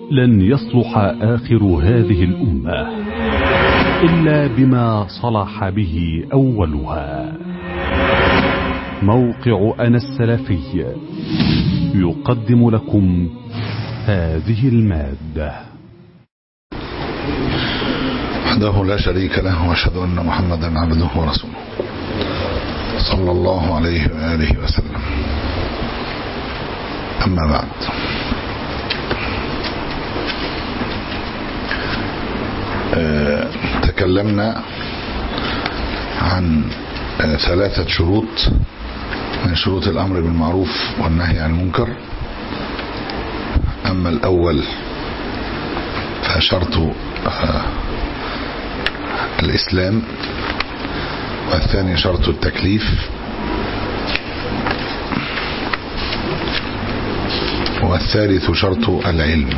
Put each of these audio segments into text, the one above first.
لن يصلح آخر هذه الأمة إلا بما صلح به أولها موقع أنا السلفي يقدم لكم هذه المادة وحده لا شريك له واشهد أن محمدا عبده ورسوله صلى الله عليه وآله وسلم أما بعد آه تكلمنا عن آه ثلاثة شروط من شروط الأمر بالمعروف والنهي عن المنكر أما الأول فشرط آه الإسلام والثاني شرط التكليف والثالث شرط العلم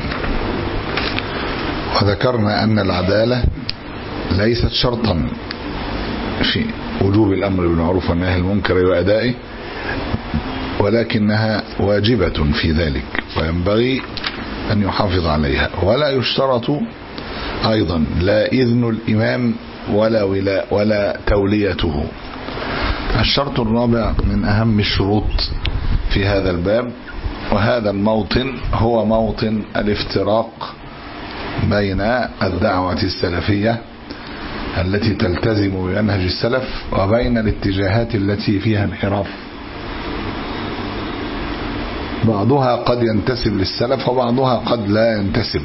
وذكرنا أن العدالة ليست شرطا في وجوب الأمر بالمعروف والنهي عن المنكر وأدائه ولكنها واجبة في ذلك وينبغي أن يحافظ عليها ولا يشترط أيضا لا إذن الإمام ولا ولا ولا توليته الشرط الرابع من أهم الشروط في هذا الباب وهذا الموطن هو موطن الافتراق بين الدعوة السلفية التي تلتزم بمنهج السلف وبين الاتجاهات التي فيها انحراف بعضها قد ينتسب للسلف وبعضها قد لا ينتسب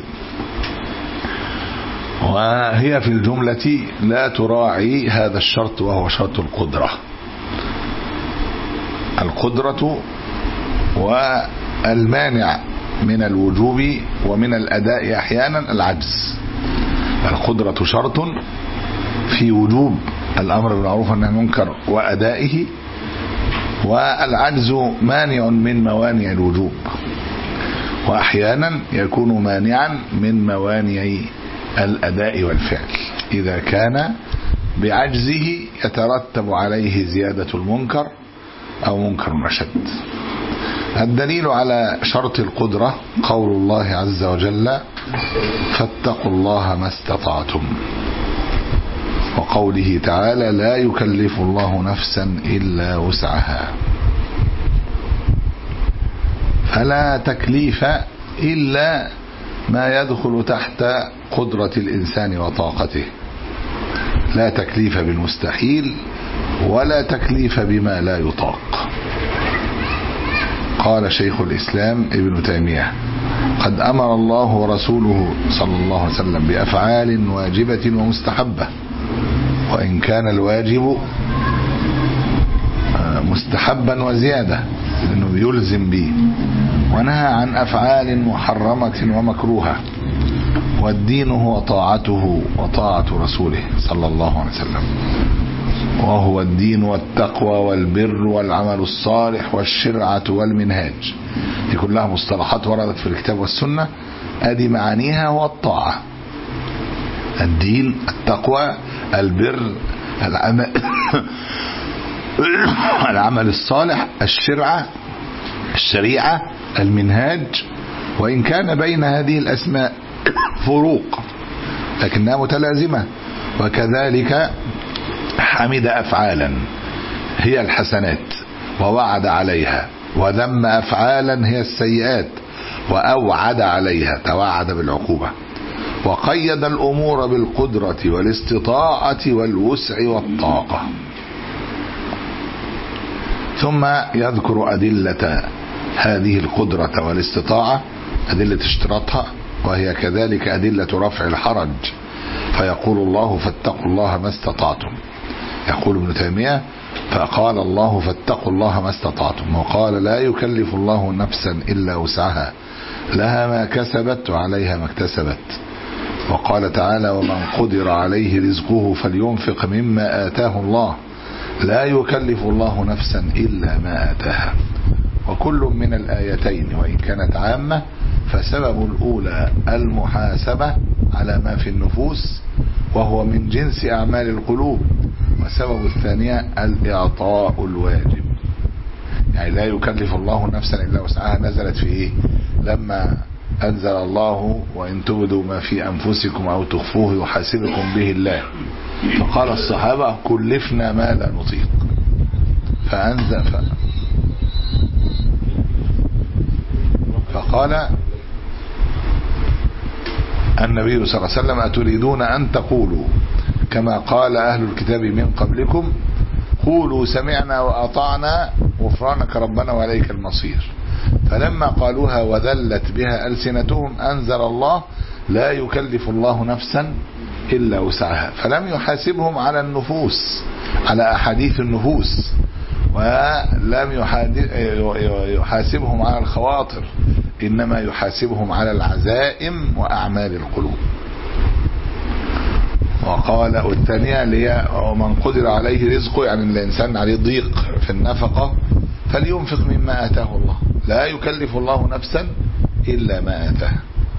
وهي في الجملة لا تراعي هذا الشرط وهو شرط القدرة القدرة والمانع من الوجوب ومن الأداء أحيانا العجز القدرة شرط في وجوب الأمر بالمعروف والنهي عن المنكر وأدائه والعجز مانع من موانع الوجوب وأحيانا يكون مانعا من موانع الأداء والفعل إذا كان بعجزه يترتب عليه زيادة المنكر أو منكر أشد الدليل على شرط القدرة قول الله عز وجل فاتقوا الله ما استطعتم وقوله تعالى لا يكلف الله نفسا إلا وسعها فلا تكليف إلا ما يدخل تحت قدرة الإنسان وطاقته لا تكليف بالمستحيل ولا تكليف بما لا يطاق قال شيخ الإسلام ابن تيمية قد أمر الله ورسوله صلى الله عليه وسلم بأفعال واجبة ومستحبة وإن كان الواجب مستحبا وزيادة لأنه يلزم به ونهى عن أفعال محرمة ومكروهة والدين هو طاعته وطاعة رسوله صلى الله عليه وسلم وهو الدين والتقوى والبر والعمل الصالح والشرعة والمنهاج دي كلها مصطلحات وردت في الكتاب والسنة ادي معانيها هو الطاعة الدين التقوى البر العمل العمل الصالح الشرعة الشريعة المنهاج وإن كان بين هذه الأسماء فروق لكنها متلازمة وكذلك حمد أفعالا هي الحسنات ووعد عليها وذم أفعالا هي السيئات وأوعد عليها توعد بالعقوبة وقيد الأمور بالقدرة والاستطاعة والوسع والطاقة ثم يذكر أدلة هذه القدرة والاستطاعة أدلة اشتراطها وهي كذلك أدلة رفع الحرج فيقول الله فاتقوا الله ما استطعتم يقول ابن تيمية فقال الله فاتقوا الله ما استطعتم وقال لا يكلف الله نفسا إلا وسعها لها ما كسبت وعليها ما اكتسبت وقال تعالى ومن قدر عليه رزقه فلينفق مما آتاه الله لا يكلف الله نفسا إلا ما آتاها وكل من الآيتين وإن كانت عامة فسبب الأولى المحاسبة على ما في النفوس وهو من جنس أعمال القلوب وسبب الثانية الإعطاء الواجب يعني لا يكلف الله نفسا إلا وسعها نزلت في إيه لما أنزل الله وإن تبدوا ما في أنفسكم أو تخفوه يحاسبكم به الله فقال الصحابة كلفنا ما لا نطيق فأنزل ف... فقال النبي صلى الله عليه وسلم أتريدون أن تقولوا كما قال أهل الكتاب من قبلكم قولوا سمعنا وأطعنا غفرانك ربنا وإليك المصير فلما قالوها وذلت بها ألسنتهم أنزل الله لا يكلف الله نفسا إلا وسعها فلم يحاسبهم على النفوس على أحاديث النفوس ولم يحاسبهم على الخواطر إنما يحاسبهم على العزائم وأعمال القلوب وقال الثانية اللي ومن قدر عليه رزقه يعني الإنسان عليه ضيق في النفقة فلينفق مما آتاه الله لا يكلف الله نفسا إلا ما آتاها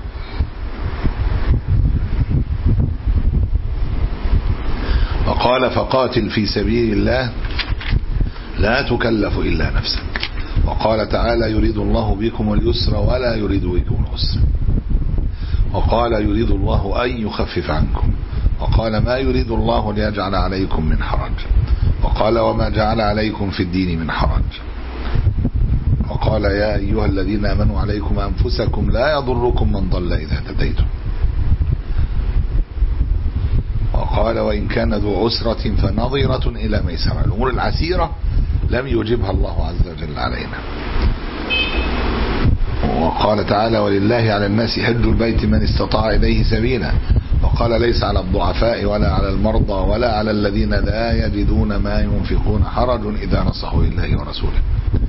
وقال فقاتل في سبيل الله لا تكلف إلا نفسك وقال تعالى يريد الله بكم اليسر ولا يريد بكم العسر وقال يريد الله أن يخفف عنكم وقال ما يريد الله ليجعل عليكم من حرج وقال وما جعل عليكم في الدين من حرج وقال يا أيها الذين آمنوا عليكم أنفسكم لا يضركم من ضل إذا هديتم وقال وإن كان ذو عسرة فنظرة إلى ميسرة الأمور العسيرة لم يجبها الله عز وجل علينا وقال تعالى ولله على الناس حج البيت من استطاع إليه سبيلا وقال ليس على الضعفاء ولا على المرضى ولا على الذين لا يجدون ما ينفقون حرج إذا نصحوا لله ورسوله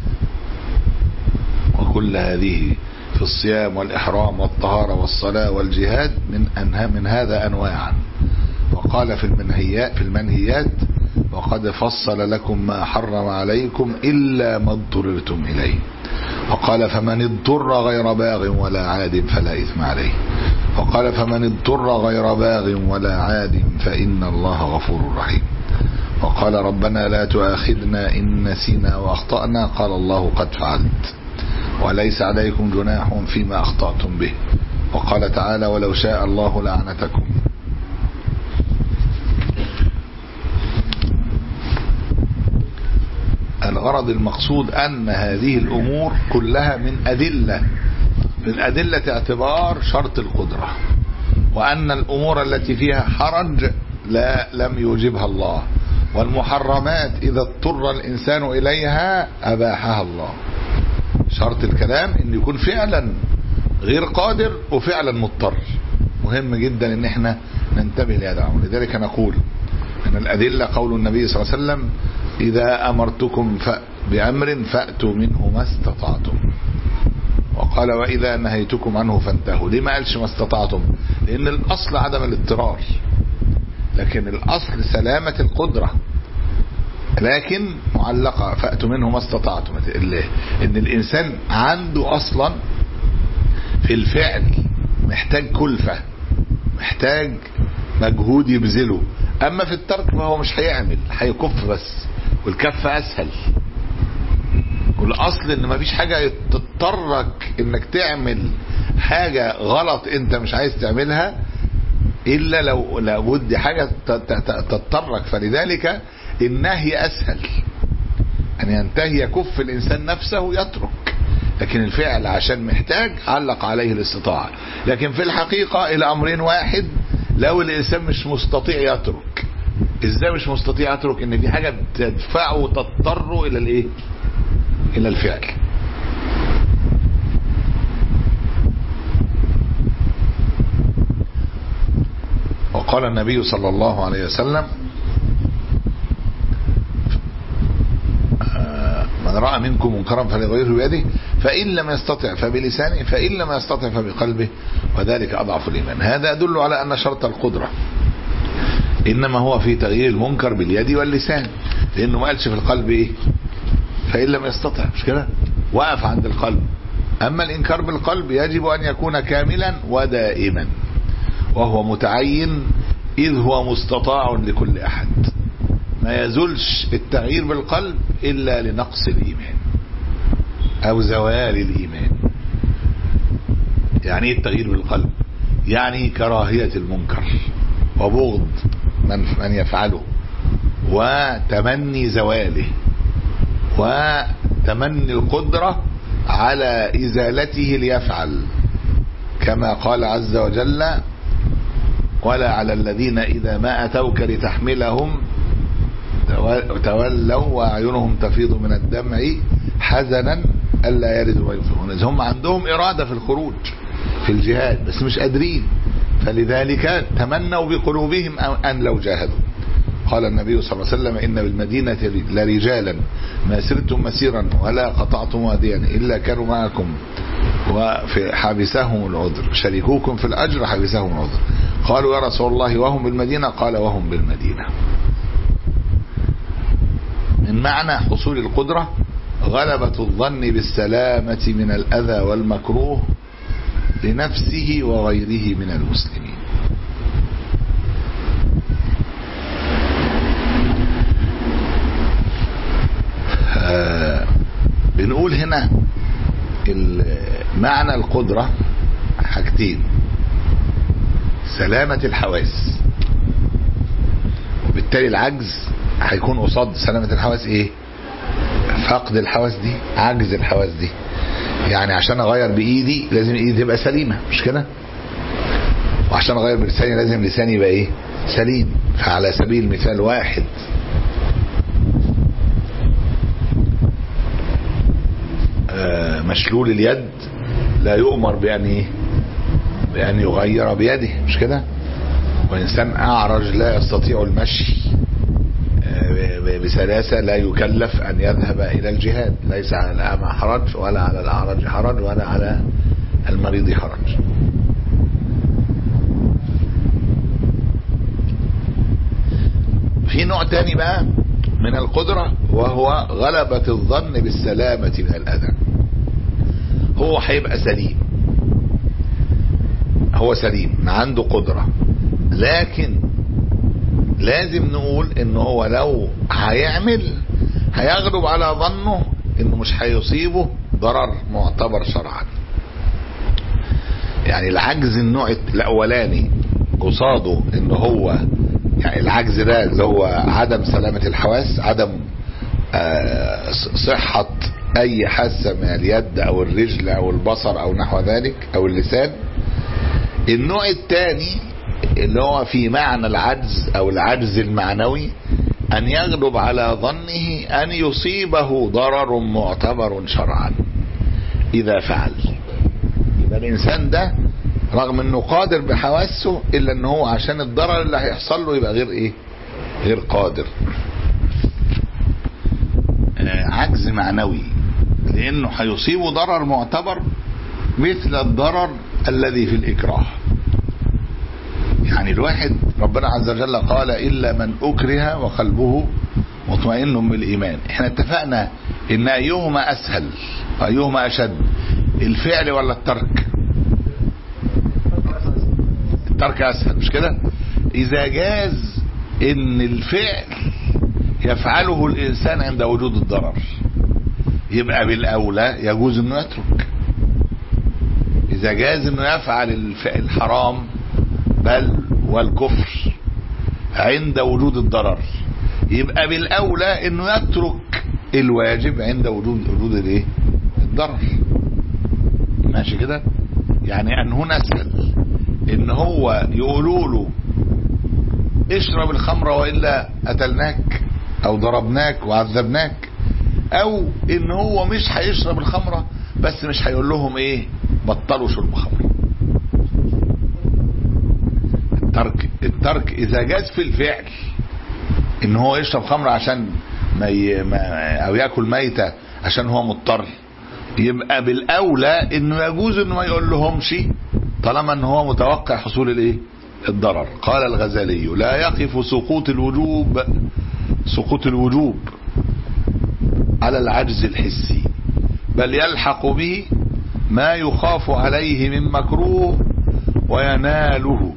وكل هذه في الصيام والإحرام والطهارة والصلاة والجهاد من أنها من هذا أنواعا وقال في المنهيات في المنهيات وقد فصل لكم ما حرم عليكم إلا ما اضطررتم إليه وقال فمن اضطر غير باغ ولا عاد فلا إثم عليه وقال فمن اضطر غير باغ ولا عاد فإن الله غفور رحيم وقال ربنا لا تؤاخذنا إن نسينا وأخطأنا قال الله قد فعلت وليس عليكم جناح فيما أخطأتم به وقال تعالى ولو شاء الله لعنتكم الغرض المقصود أن هذه الأمور كلها من أدلة من أدلة اعتبار شرط القدرة وأن الأمور التي فيها حرج لا لم يوجبها الله والمحرمات إذا اضطر الإنسان إليها أباحها الله شرط الكلام أن يكون فعلا غير قادر وفعلا مضطر مهم جدا ان احنا ننتبه لهذا الامر لذلك نقول من الادله قول النبي صلى الله عليه وسلم اذا امرتكم بامر فاتوا منه ما استطعتم وقال واذا نهيتكم عنه فانتهوا ليه ما قالش ما استطعتم لان الاصل عدم الاضطرار لكن الاصل سلامه القدره لكن معلقه فاتوا منه ما استطعتم ان الانسان عنده اصلا في الفعل محتاج كلفة محتاج مجهود يبذله اما في الترك فهو مش هيعمل هيكف بس والكف اسهل والاصل ان مفيش حاجة تضطرك انك تعمل حاجة غلط انت مش عايز تعملها الا لو لابد حاجة تضطرك فلذلك النهي اسهل ان ينتهي يكف الانسان نفسه يترك لكن الفعل عشان محتاج علق عليه الاستطاعة لكن في الحقيقة الامرين واحد لو الانسان مش مستطيع يترك ازاي مش مستطيع يترك ان دي حاجة تدفعه وتضطره الى الايه الى الفعل وقال النبي صلى الله عليه وسلم من رأى منكم منكرا فليغيره بيده فإن لم يستطع فبلسانه فإن لم يستطع فبقلبه وذلك أضعف الإيمان هذا يدل على أن شرط القدرة إنما هو في تغيير المنكر باليد واللسان لأنه ما قالش في القلب إيه فإن لم يستطع مش كده وقف عند القلب أما الإنكار بالقلب يجب أن يكون كاملا ودائما وهو متعين إذ هو مستطاع لكل أحد ما يزولش التغيير بالقلب إلا لنقص الإيمان أو زوال الإيمان يعني ايه التغيير بالقلب يعني كراهية المنكر وبغض من, من يفعله وتمني زواله وتمني القدرة على إزالته ليفعل كما قال عز وجل ولا على الذين إذا ما أتوك لتحملهم تولوا وأعينهم تفيض من الدمع حزنا ألا يردوا وينفقون هم عندهم إرادة في الخروج في الجهاد بس مش قادرين فلذلك تمنوا بقلوبهم أن لو جاهدوا قال النبي صلى الله عليه وسلم إن بالمدينة لرجالا ما سرتم مسيرا ولا قطعتم واديا إلا كانوا معكم وفي حابسهم العذر شريكوكم في الأجر حابسهم العذر قالوا يا رسول الله وهم بالمدينة قال وهم بالمدينة من معنى حصول القدرة غلبة الظن بالسلامة من الأذى والمكروه لنفسه وغيره من المسلمين آه بنقول هنا معنى القدرة حاجتين سلامة الحواس وبالتالي العجز هيكون قصاد سلامة الحواس ايه فقد الحواس دي عجز الحواس دي يعني عشان اغير بايدي لازم ايدي تبقى سليمة مش كده وعشان اغير بلساني لازم لساني يبقى ايه سليم فعلى سبيل المثال واحد آه مشلول اليد لا يؤمر بأن ايه بأن يغير بيده مش كده وإنسان أعرج لا يستطيع المشي بسلاسة لا يكلف أن يذهب إلى الجهاد ليس على الأعمى حرج ولا على الأعرج حرج ولا على المريض حرج في نوع تاني بقى من القدرة وهو غلبة الظن بالسلامة من الأذى هو هيبقى سليم هو سليم عنده قدرة لكن لازم نقول ان هو لو هيعمل هيغلب على ظنه انه مش هيصيبه ضرر معتبر شرعا يعني العجز النوع الاولاني قصاده ان هو يعني العجز ده اللي هو عدم سلامة الحواس عدم آه صحة اي حاسة من اليد او الرجل او البصر او نحو ذلك او اللسان النوع الثاني اللي هو في معنى العجز او العجز المعنوي ان يغلب على ظنه ان يصيبه ضرر معتبر شرعا اذا فعل يبقى الانسان ده رغم انه قادر بحواسه الا ان هو عشان الضرر اللي هيحصل له يبقى غير ايه غير قادر آه عجز معنوي لانه هيصيبه ضرر معتبر مثل الضرر الذي في الاكراه يعني الواحد ربنا عز وجل قال إلا من أكره وقلبه مطمئن بالإيمان احنا اتفقنا ان ايهما اسهل وايهما اشد الفعل ولا الترك الترك اسهل مش كده اذا جاز ان الفعل يفعله الانسان عند وجود الضرر يبقى بالاولى يجوز انه يترك اذا جاز انه يفعل الحرام بل والكفر عند وجود الضرر يبقى بالاولى انه يترك الواجب عند وجود وجود الايه الضرر ماشي كده يعني ان هنا اسهل ان هو يقولوا له اشرب الخمر والا قتلناك او ضربناك وعذبناك او ان هو مش هيشرب الخمره بس مش هيقول لهم ايه بطلوا شرب خمر الترك الترك اذا جاز في الفعل ان هو يشرب خمر عشان ما, ي... ما او ياكل ميته عشان هو مضطر يبقى بالاولى انه يجوز انه ما يقول لهمش طالما ان هو متوقع حصول الايه الضرر قال الغزالي لا يقف سقوط الوجوب سقوط الوجوب على العجز الحسي بل يلحق به ما يخاف عليه من مكروه ويناله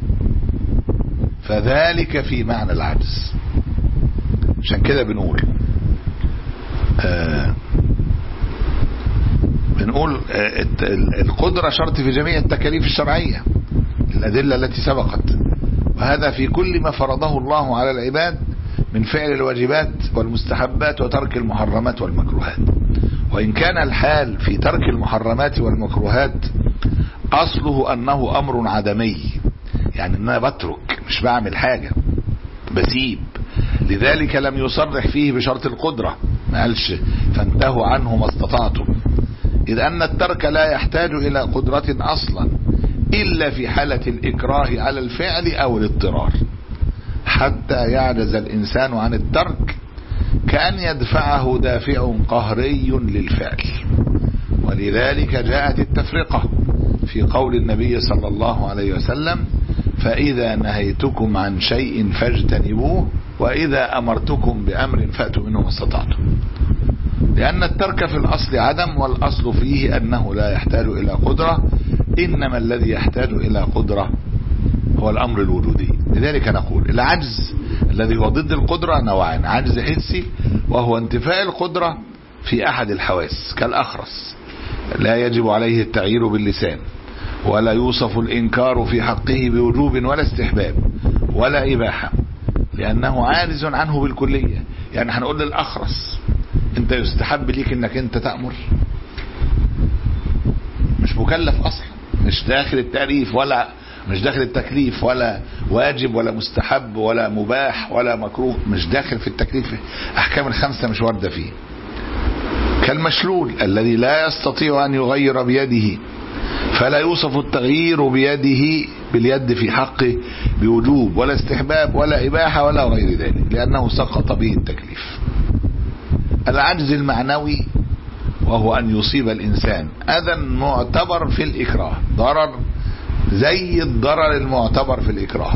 فذلك في معنى العجز عشان كده بنقول آه بنقول القدرة شرط في جميع التكاليف الشرعية الأدلة التي سبقت وهذا في كل ما فرضه الله على العباد من فعل الواجبات والمستحبات وترك المحرمات والمكروهات وإن كان الحال في ترك المحرمات والمكروهات أصله أنه أمر عدمي يعني أن أنا بترك مش بعمل حاجة بسيب لذلك لم يصرح فيه بشرط القدرة ما قالش فانتهوا عنه ما استطعتم إذ أن الترك لا يحتاج إلى قدرة أصلا إلا في حالة الإكراه على الفعل أو الاضطرار حتى يعجز الإنسان عن الترك كأن يدفعه دافع قهري للفعل ولذلك جاءت التفرقة في قول النبي صلى الله عليه وسلم فإذا نهيتكم عن شيء فاجتنبوه وإذا أمرتكم بأمر فأتوا منه ما استطعتم لأن الترك في الأصل عدم والأصل فيه أنه لا يحتاج إلى قدرة إنما الذي يحتاج إلى قدرة هو الأمر الوجودي لذلك نقول العجز الذي هو ضد القدرة نوعان عجز حسي وهو انتفاء القدرة في أحد الحواس كالأخرس لا يجب عليه التغيير باللسان ولا يوصف الإنكار في حقه بوجوب ولا استحباب ولا إباحة لأنه عاجز عنه بالكلية يعني هنقول للأخرس انت يستحب ليك انك انت تأمر مش مكلف اصلا مش داخل التعريف ولا مش داخل التكليف ولا واجب ولا مستحب ولا مباح ولا مكروه مش داخل في التكليف احكام الخمسة مش واردة فيه كالمشلول الذي لا يستطيع ان يغير بيده فلا يوصف التغيير بيده باليد في حقه بوجوب ولا استحباب ولا إباحة ولا غير ذلك لأنه سقط به التكليف العجز المعنوي وهو أن يصيب الإنسان أذى معتبر في الإكراه ضرر زي الضرر المعتبر في الإكراه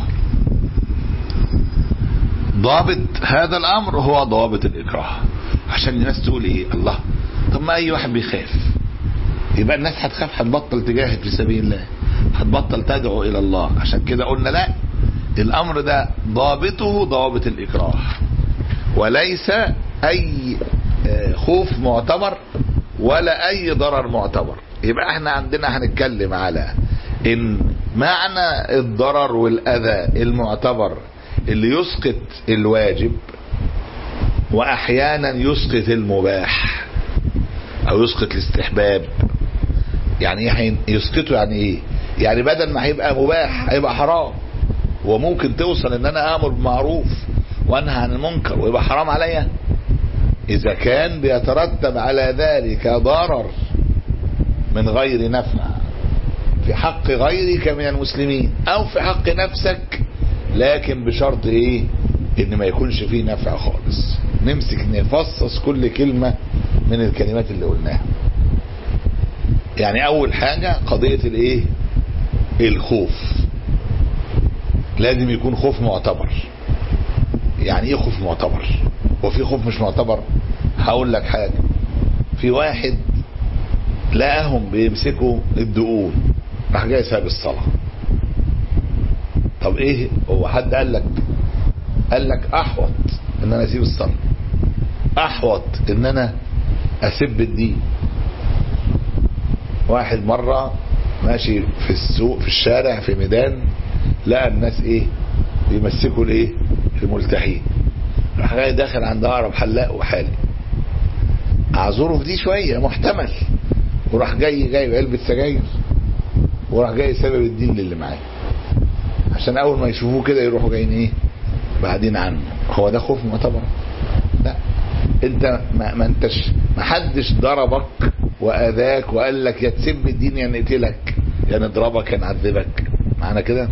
ضابط هذا الأمر هو ضابط الإكراه عشان الناس تقول إيه الله طب ما أي واحد بيخاف يبقى الناس هتخاف هتبطل تجاهد في سبيل الله هتبطل تدعو إلى الله عشان كده قلنا لا الأمر ده ضابطه ضابط الإكراه وليس أي خوف معتبر ولا أي ضرر معتبر يبقى احنا عندنا هنتكلم على ان معنى الضرر والأذى المعتبر اللي يسقط الواجب وأحيانا يسقط المباح أو يسقط الاستحباب يعني ايه يسقطه يعني ايه يعني بدل ما هيبقى مباح هيبقى حرام وممكن توصل ان انا امر بمعروف وانهى عن المنكر ويبقى حرام عليا اذا كان بيترتب على ذلك ضرر من غير نفع في حق غيرك من المسلمين او في حق نفسك لكن بشرط ايه ان ما يكونش فيه نفع خالص نمسك نفصص كل كلمة من الكلمات اللي قلناها يعني اول حاجة قضية الايه الخوف لازم يكون خوف معتبر يعني ايه خوف معتبر وفي خوف مش معتبر هقول لك حاجة في واحد لقاهم بيمسكوا الدقون راح جاي ساب الصلاة طب ايه هو حد قال لك قال لك احوط ان انا اسيب الصلاة احوط ان انا اسب الدين واحد مرة ماشي في السوق في الشارع في ميدان لقى الناس ايه بيمسكوا الايه الملتحين راح جاي داخل عند اقرب حلاق وحالي اعذره في دي شوية محتمل وراح جاي جايب علبة سجاير وراح جاي سبب الدين للي معاه عشان اول ما يشوفوه كده يروحوا جايين ايه بعدين عنه هو ده خوف معتبر لا انت ما, ما انتش ما حدش ضربك واذاك وقال لك يا تسب الدين يا نقتلك يا نضربك يا نعذبك معنى كده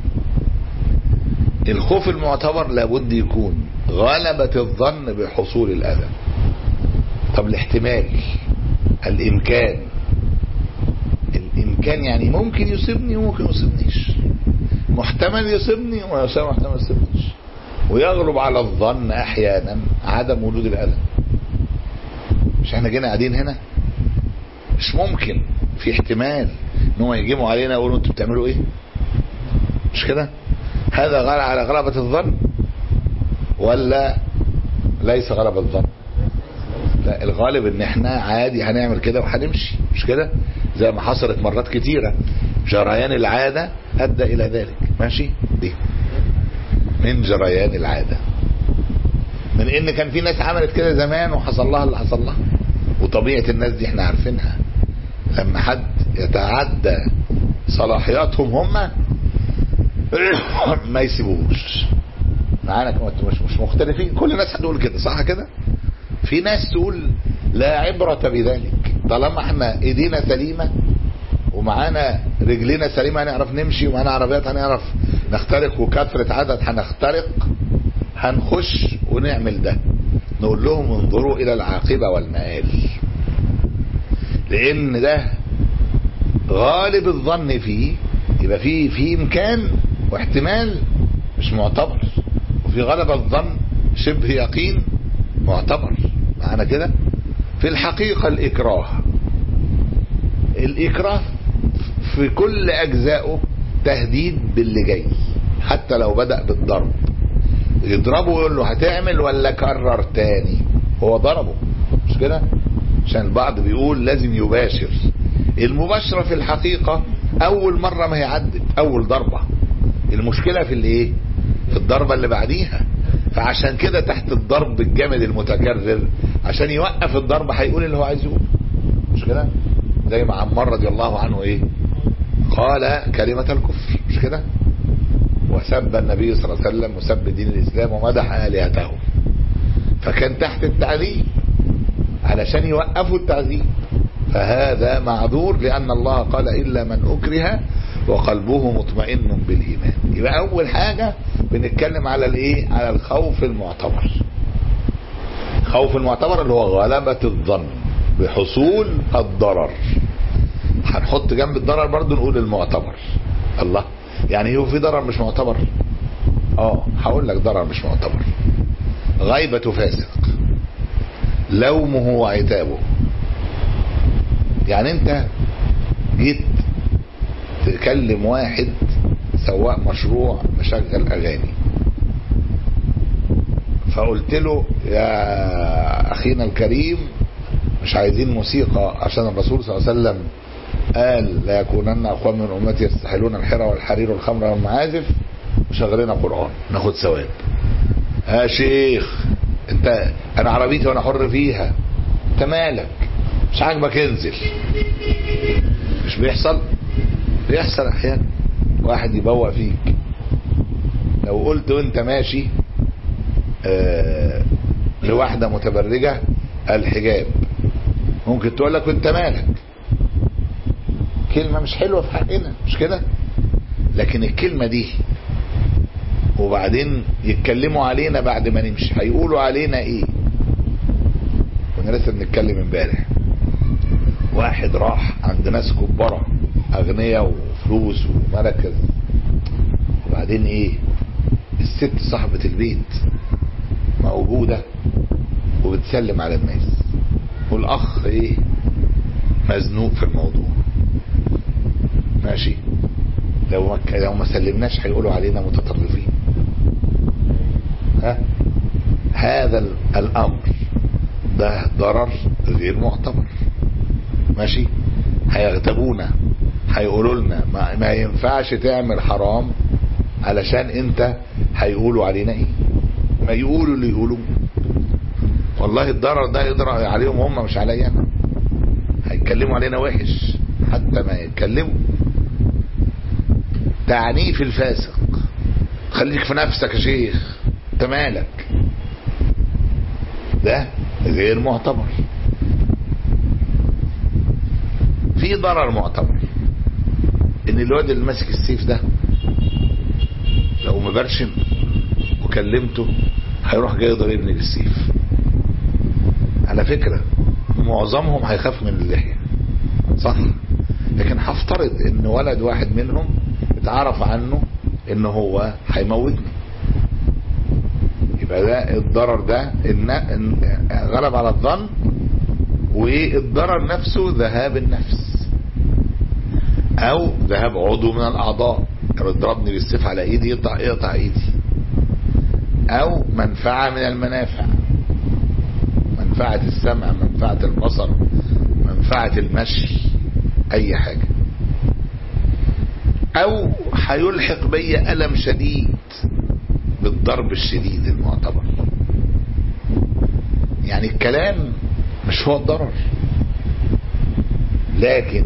الخوف المعتبر لابد يكون غلبة الظن بحصول الأذى طب الاحتمال الإمكان الإمكان يعني ممكن يصيبني وممكن يصيبنيش محتمل يصيبني ومحتمل يصيبنيش ويغلب على الظن أحيانا عدم وجود الأذى مش احنا جينا قاعدين هنا مش ممكن في احتمال ان هم يجيبوا علينا يقولوا انتوا بتعملوا ايه مش كده هذا غلب على غلبة الظن ولا ليس غلبة الظن لا الغالب ان احنا عادي هنعمل كده وهنمشي مش كده زي ما حصلت مرات كتيرة جريان العادة ادى الى ذلك ماشي دي من جريان العادة من ان كان في ناس عملت كده زمان وحصل لها اللي حصل لها وطبيعة الناس دي احنا عارفينها لما حد يتعدى صلاحياتهم هم ما يسيبوهوش معانا مش مش مختلفين كل الناس هتقول كده صح كده في ناس تقول لا عبرة بذلك طالما احنا ايدينا سليمة ومعانا رجلينا سليمة هنعرف نمشي ومعانا عربيات هنعرف نخترق وكثرة عدد هنخترق هنخش ونعمل ده نقول لهم انظروا الى العاقبة والمآل لان ده غالب الظن فيه يبقى فيه في امكان واحتمال مش معتبر وفي غلب الظن شبه يقين معتبر معنا كده في الحقيقة الإكراه الإكراه في كل أجزائه تهديد باللي جاي حتى لو بدأ بالضرب يضربه ويقول له هتعمل ولا كرر تاني هو ضربه مش كده عشان البعض بيقول لازم يباشر المباشرة في الحقيقة أول مرة ما هي عدت أول ضربة المشكلة في الايه في الضربة اللي بعديها فعشان كده تحت الضرب الجامد المتكرر عشان يوقف الضرب هيقول اللي هو عايز يقول مش كده زي ما عمار رضي الله عنه ايه قال كلمة الكفر مش كده وسب النبي صلى الله عليه وسلم وسب دين الاسلام ومدح الهته فكان تحت التعذيب علشان يوقفوا التعذيب فهذا معذور لان الله قال الا من اكره وقلبه مطمئن بالايمان يبقى اول حاجة بنتكلم على الايه على الخوف المعتبر خوف المعتبر اللي هو غلبة الظن بحصول الضرر هنحط جنب الضرر برضو نقول المعتبر الله يعني هو في ضرر مش معتبر اه هقول لك ضرر مش معتبر غيبة فاسق لومه وعتابه يعني انت جيت تكلم واحد سواق مشروع مشغل اغاني فقلت له يا اخينا الكريم مش عايزين موسيقى عشان الرسول صلى الله عليه وسلم قال لا يكونن اقوام من امتي يستحلون الحرى والحرير والخمر والمعازف وشغلنا قران ناخد ثواب يا شيخ انت انا عربيتي وانا حر فيها انت مالك مش عاجبك انزل مش بيحصل بيحصل احيانا واحد يبوق فيك لو قلت وانت ماشي آه لواحدة متبرجة الحجاب ممكن تقول لك وانت مالك كلمة مش حلوة في حقنا مش كده لكن الكلمة دي وبعدين يتكلموا علينا بعد ما نمشي هيقولوا علينا ايه كنا لسه بنتكلم امبارح واحد راح عند ناس كبارة اغنياء وفلوس ومركز وبعدين ايه الست صاحبة البيت موجودة وبتسلم على الناس والاخ ايه مزنوق في الموضوع ماشي لو ما لو ما سلمناش هيقولوا علينا متطرفين ها هذا الامر ده ضرر غير معتبر ماشي هيغتابونا هيقولوا لنا ما, ما ينفعش تعمل حرام علشان انت هيقولوا علينا ايه ما يقولوا اللي يقولوا والله الضرر ده يضرر عليهم هم مش عليا انا هيتكلموا علينا وحش حتى ما يتكلموا تعنيف الفاسق خليك في نفسك يا شيخ انت مالك ده غير معتبر في ضرر معتبر ان الواد اللي ماسك السيف ده لو مبرشم وكلمته هيروح جاي ضربني بالسيف على فكرة معظمهم هيخاف من اللحية صح لكن هفترض ان ولد واحد منهم اتعرف عنه ان هو هيموتني يبقى ده الضرر ده إن غلب على الظن والضرر نفسه ذهاب النفس او ذهاب عضو من الاعضاء لو ضربني بالسيف على ايدي يقطع يقطع ايدي او منفعة من المنافع منفعة السمع منفعة البصر منفعة المشي اي حاجة او هيلحق بي الم شديد بالضرب الشديد المعتبر يعني الكلام مش هو الضرر لكن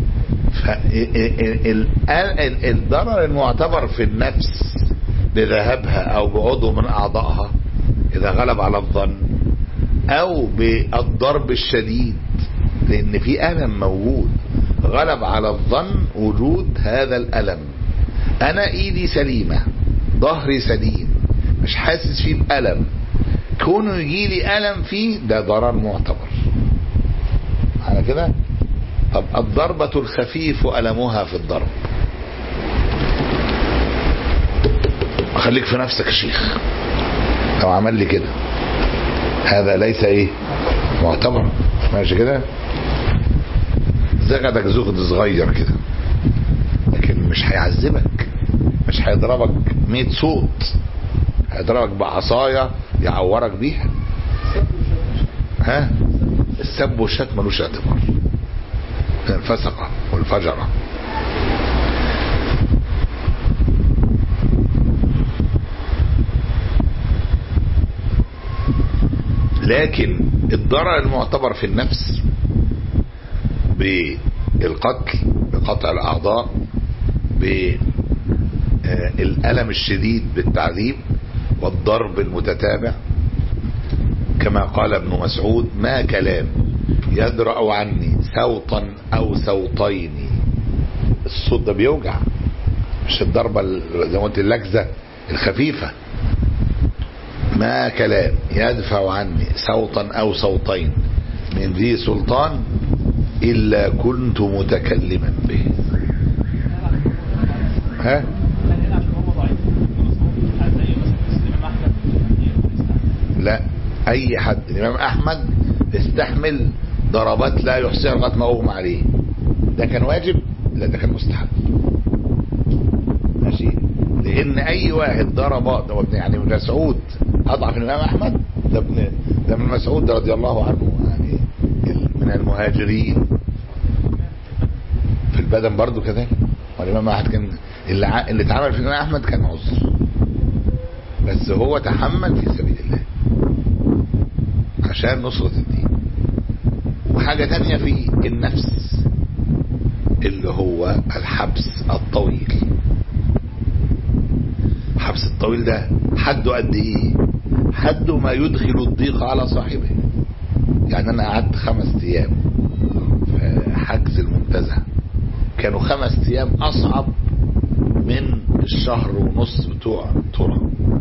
الضرر المعتبر في النفس بذهابها او بعضو من اعضائها اذا غلب على الظن او بالضرب الشديد لان في الم موجود غلب على الظن وجود هذا الالم انا ايدي سليمة ظهري سليم مش حاسس فيه بألم كونه يجي لي ألم فيه ده ضرر معتبر على كده طب الضربة الخفيف ألمها في الضرب خليك في نفسك يا شيخ لو عمل لي كده هذا ليس ايه معتبر ماشي كده زغدك زغد صغير كده لكن مش هيعذبك مش هيضربك 100 صوت هيضربك بعصاية يعورك بيها ها السب والشتم ملوش اعتبار الفسقة والفجرة لكن الضرر المعتبر في النفس بالقتل بقطع الأعضاء بالألم الشديد بالتعذيب والضرب المتتابع كما قال ابن مسعود ما كلام يدرأ عني سوطا أو سوطين الصوت ده بيوجع مش الضربة زي ما قلت اللكزة الخفيفة ما كلام يدفع عني صوتا أو صوتين من ذي سلطان إلا كنت متكلما به ها لا اي حد الامام احمد استحمل ضربات لا يحصيها لغايه ما اغمى عليه ده كان واجب لا ده كان مستحب ماشي لان اي واحد ضربات ده ابن يعني ابن مسعود اضعف الامام احمد ده ابن ده ابن مسعود ده رضي الله عنه يعني من المهاجرين في البدن برضو كذلك والامام احمد كان اللي ع... اللي اتعمل في الامام احمد كان عذر بس هو تحمل في سبيل الله عشان نصرة الدين وحاجة تانية في النفس اللي هو الحبس الطويل الحبس الطويل ده حده قد ايه حده ما يدخل الضيق على صاحبه يعني انا قعدت خمس ايام في حجز المنتزه كانوا خمس ايام اصعب من الشهر ونص بتوع ترى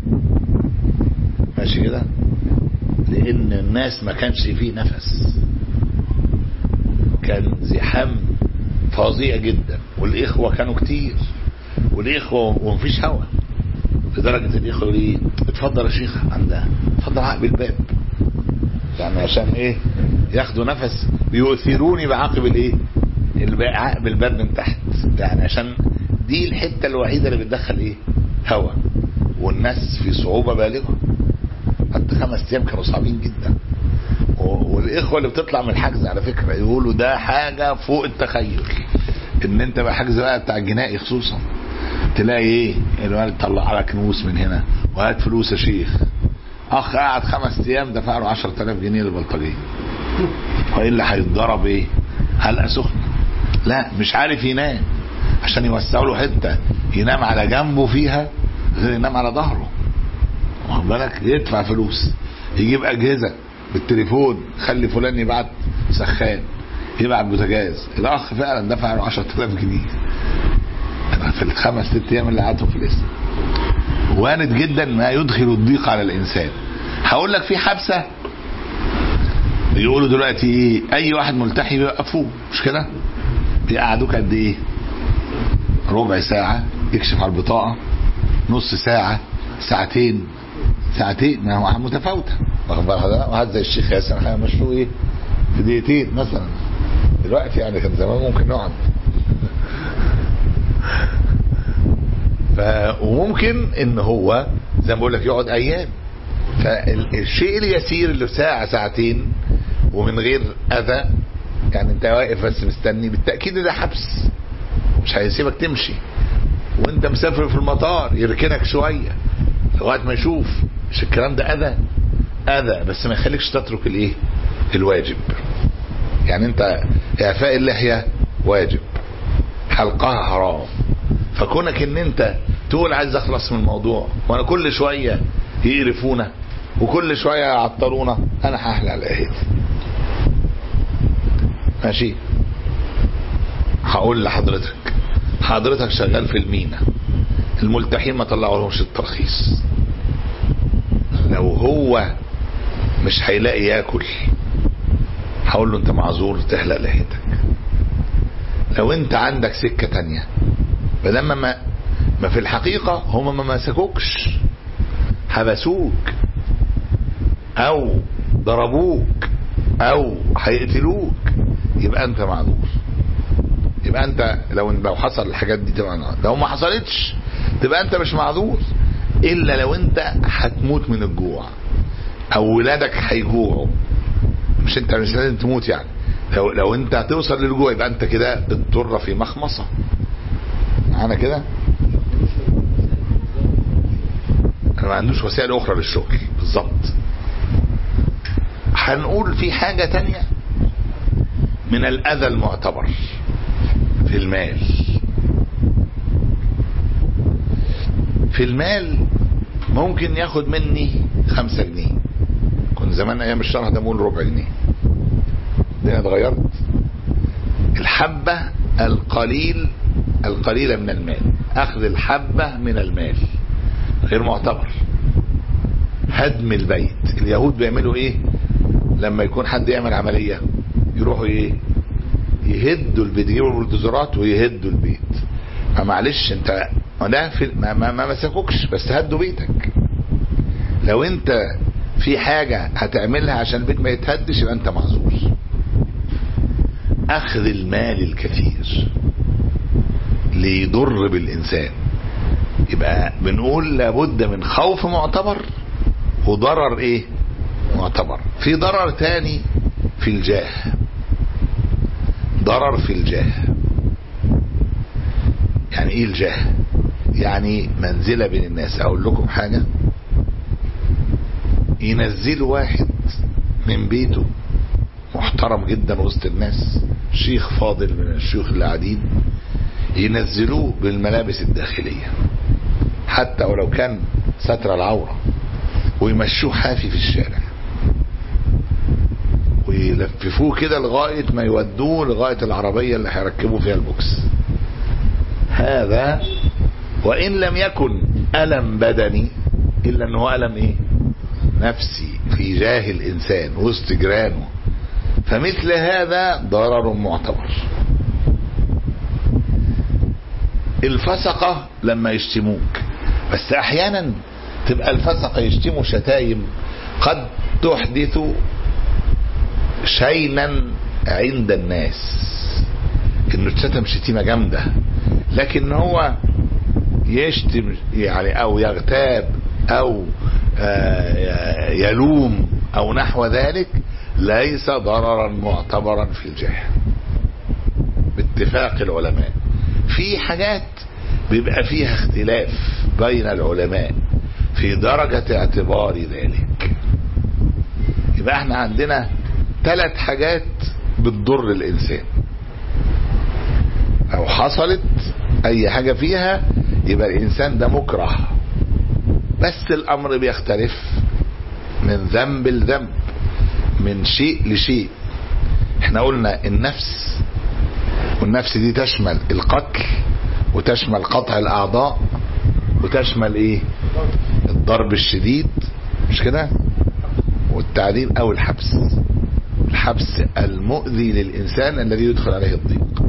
ماشي كده لان الناس ما كانش فيه نفس كان زحام فظيع جدا والاخوة كانوا كتير والاخوة ومفيش هوا لدرجة الاخوة يقول لي اتفضل يا شيخ عندها اتفضل عقب الباب يعني عشان ايه ياخدوا نفس بيؤثروني بعقب الايه عقب الباب من تحت يعني عشان دي الحتة الوحيدة اللي بتدخل ايه هوا والناس في صعوبة بالغة حتى خمس ايام كانوا صعبين جدا والاخوة اللي بتطلع من الحجز على فكرة يقولوا ده حاجة فوق التخيل ان انت بقى حجز بقى بتاع الجنائي خصوصا تلاقي ايه الوالد طلع لك نوس من هنا وهات فلوس يا شيخ اخ قعد خمس ايام دفع له 10000 جنيه للبلطجيه والا هيتضرب ايه حلقه سخنه لا مش عارف ينام عشان يوسعوا له حته ينام على جنبه فيها غير ينام على ظهره واخد بالك يدفع فلوس يجيب اجهزه بالتليفون خلي فلان يبعت سخان يبعت بوتاجاز الاخ فعلا دفع له 10000 جنيه في الخمس ست ايام اللي قعدتهم في الاسم وارد جدا ما يدخل الضيق على الانسان هقول لك في حبسه بيقولوا دلوقتي ايه اي واحد ملتحي بيوقفوه مش كده بيقعدوك قد ايه ربع ساعة يكشف على البطاقة نص ساعة ساعتين ساعتين ما هو متفاوتة واخد بالك واحد زي الشيخ ياسر احنا مشروع ايه في دقيقتين مثلا دلوقتي يعني كان زمان ممكن نقعد ف وممكن ان هو زي ما بقول لك يقعد ايام فالشيء اليسير اللي في ساعة ساعتين ومن غير أذى يعني انت واقف بس مستني بالتأكيد ده حبس مش هيسيبك تمشي وانت مسافر في المطار يركنك شوية لغاية ما يشوف مش الكلام ده أذى أذى بس ما يخليكش تترك الايه الواجب يعني انت اعفاء اللحية واجب حلقها حرام فكونك ان انت تقول عايز اخلص من الموضوع وانا كل شوية يقرفونا وكل شوية يعطلونا انا هحلق لحيتي ماشي هقول لحضرتك حضرتك شغال في المينا الملتحين ما طلعولهمش الترخيص لو هو مش هيلاقي ياكل هقول له انت معذور تحلق لحيتك لو انت عندك سكة تانية بدل ما ما في الحقيقة هم ما مسكوكش حبسوك او ضربوك او هيقتلوك يبقى انت معذور يبقى انت لو لو حصل الحاجات دي تبقى معذور. لو ما حصلتش تبقى انت مش معذور الا لو انت هتموت من الجوع او ولادك هيجوعوا مش انت مش لازم تموت يعني لو لو انت هتوصل للجوع يبقى انت كده اضطر في مخمصه معانا كده انا ما عندوش وسائل اخرى للشغل بالظبط هنقول في حاجة تانية من الاذى المعتبر في المال في المال ممكن ياخد مني خمسة جنيه كنت زمان ايام الشرح ده بقول ربع جنيه الدنيا اتغيرت الحبة القليل القليلة من المال اخذ الحبة من المال غير معتبر هدم البيت اليهود بيعملوا ايه لما يكون حد يعمل عملية يروحوا ايه يهدوا البيت يجيبوا البلدوزرات ويهدوا البيت ما معلش انت ده في ما, ما, ما مسكوكش بس هدوا بيتك لو انت في حاجة هتعملها عشان البيت ما يتهدش يبقى انت معذور اخذ المال الكثير ليضر بالانسان يبقى بنقول لابد من خوف معتبر وضرر ايه معتبر في ضرر تاني في الجاه ضرر في الجاه يعني ايه الجاه يعني منزلة بين الناس اقول لكم حاجة ينزلوا واحد من بيته محترم جدا وسط الناس شيخ فاضل من الشيوخ اللي قاعدين ينزلوه بالملابس الداخلية حتى ولو كان ستر العورة ويمشوه حافي في الشارع ويلففوه كده لغاية ما يودوه لغاية العربية اللي هيركبوا فيها البوكس هذا وإن لم يكن ألم بدني إلا أنه ألم إيه نفسي في جاه الإنسان وسط جيرانه فمثل هذا ضرر معتبر الفسقة لما يشتموك بس احيانا تبقى الفسقة يشتموا شتايم قد تحدث شينا عند الناس انه اتشتم شتيمة جامدة لكن هو يشتم يعني او يغتاب او يلوم او نحو ذلك ليس ضررا معتبرا في الجاه باتفاق العلماء في حاجات بيبقى فيها اختلاف بين العلماء في درجة اعتبار ذلك يبقى احنا عندنا ثلاث حاجات بتضر الانسان لو حصلت اي حاجة فيها يبقى الانسان ده مكره بس الامر بيختلف من ذنب لذنب من شيء لشيء احنا قلنا النفس والنفس دي تشمل القتل وتشمل قطع الاعضاء وتشمل ايه الضرب الشديد مش كده والتعذيب او الحبس الحبس المؤذي للانسان الذي يدخل عليه الضيق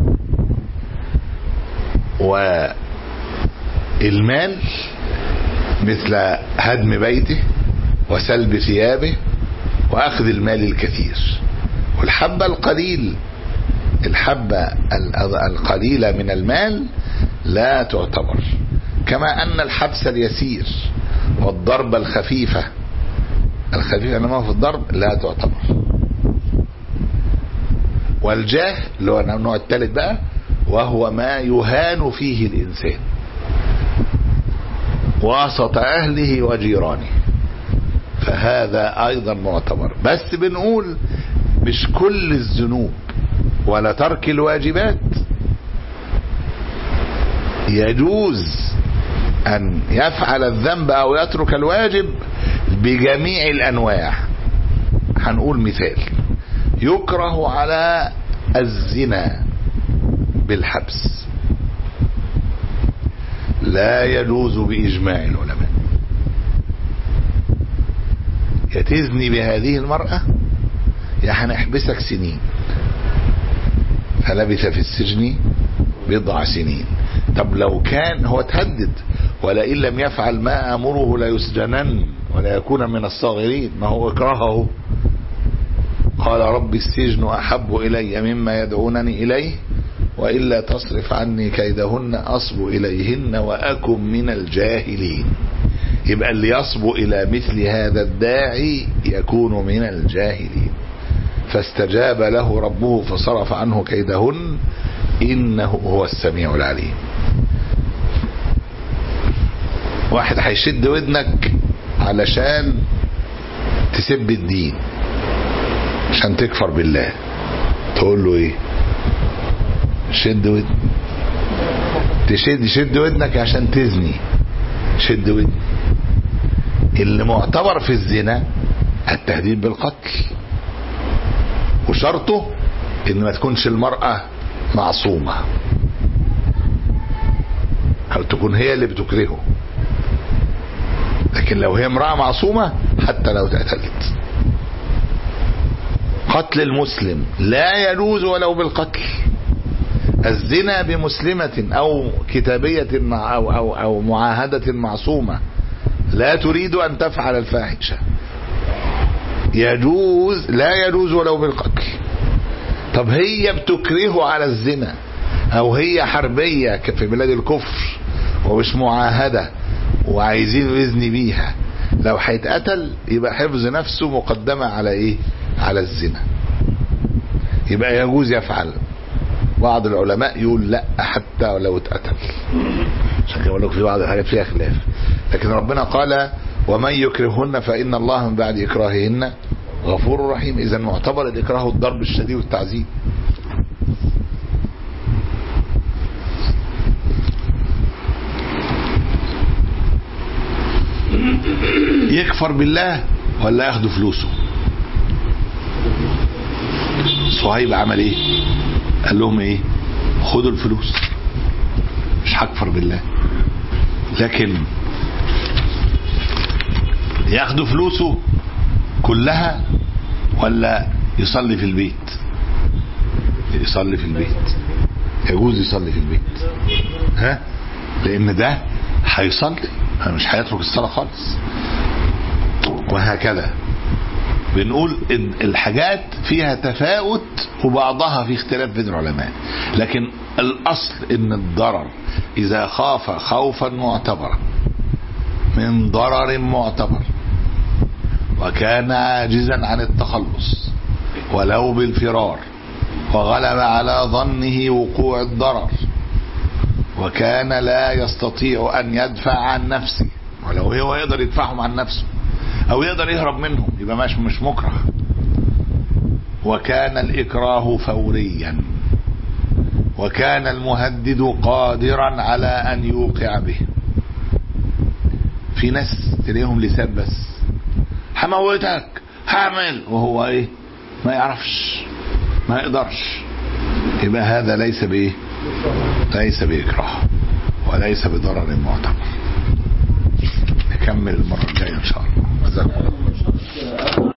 والمال مثل هدم بيته وسلب ثيابه واخذ المال الكثير والحبة القليل الحبة القليلة من المال لا تعتبر كما أن الحبس اليسير والضربة الخفيفة الخفيفة إنما في الضرب لا تعتبر والجاه اللي هو النوع الثالث بقى وهو ما يهان فيه الإنسان وسط أهله وجيرانه فهذا أيضا معتبر بس بنقول مش كل الذنوب ولا ترك الواجبات يجوز أن يفعل الذنب أو يترك الواجب بجميع الأنواع هنقول مثال يكره على الزنا بالحبس لا يجوز بإجماع العلماء يا تزني بهذه المرأة يا هنحبسك سنين فلبث في السجن بضع سنين طب لو كان هو تهدد ولئن لم يفعل ما امره ليسجنن ولا يكون من الصاغرين ما هو اكرهه قال رب السجن احب الي مما يدعونني اليه والا تصرف عني كيدهن اصب اليهن واكن من الجاهلين يبقى اللي يصب الى مثل هذا الداعي يكون من الجاهلين فاستجاب له ربه فصرف عنه كيدهن انه هو السميع العليم واحد هيشد ودنك علشان تسب الدين عشان تكفر بالله تقول له ايه شد ودن تشد شد ودنك عشان تزني شد ودن اللي معتبر في الزنا التهديد بالقتل وشرطه ان ما تكونش المرأة معصومة او تكون هي اللي بتكرهه لكن لو هي امرأة معصومة حتى لو اتقتلت قتل المسلم لا يجوز ولو بالقتل الزنا بمسلمة او كتابية مع او او او معاهدة معصومة لا تريد ان تفعل الفاحشة يجوز لا يجوز ولو بالقتل طب هي بتكرهه على الزنا او هي حربية في بلاد الكفر ومش معاهدة وعايزين يزني بيها لو هيتقتل يبقى حفظ نفسه مقدمة على ايه على الزنا يبقى يجوز يفعل بعض العلماء يقول لا حتى لو اتقتل عشان كده بقول لكم في بعض الحاجات فيها خلاف لكن ربنا قال ومن يكرههن فإن الله من بعد إكراههن غفور رحيم إذا معتبر الإكراه الضرب الشديد والتعذيب يكفر بالله ولا ياخدوا فلوسه صهيب عمل ايه قال لهم ايه خدوا الفلوس مش هكفر بالله لكن ياخدوا فلوسه كلها ولا يصلي في البيت يصلي في البيت يجوز يصلي في البيت ها لان ده هيصلي مش هيترك الصلاه خالص وهكذا بنقول ان الحاجات فيها تفاوت وبعضها في اختلاف بين العلماء لكن الاصل ان الضرر اذا خاف خوفا معتبرا من ضرر معتبر وكان عاجزا عن التخلص ولو بالفرار وغلب على ظنه وقوع الضرر وكان لا يستطيع ان يدفع عن نفسه ولو هو يقدر يدفعهم عن نفسه او يقدر يهرب منهم يبقى مش مش مكره وكان الاكراه فوريا وكان المهدد قادرا على ان يوقع به في ناس تلاقيهم لسان بس هموتك هعمل وهو ايه ما يعرفش ما يقدرش يبقى هذا ليس بايه ليس باكراه وليس بضرر معتبر نكمل المره الجايه ان شاء الله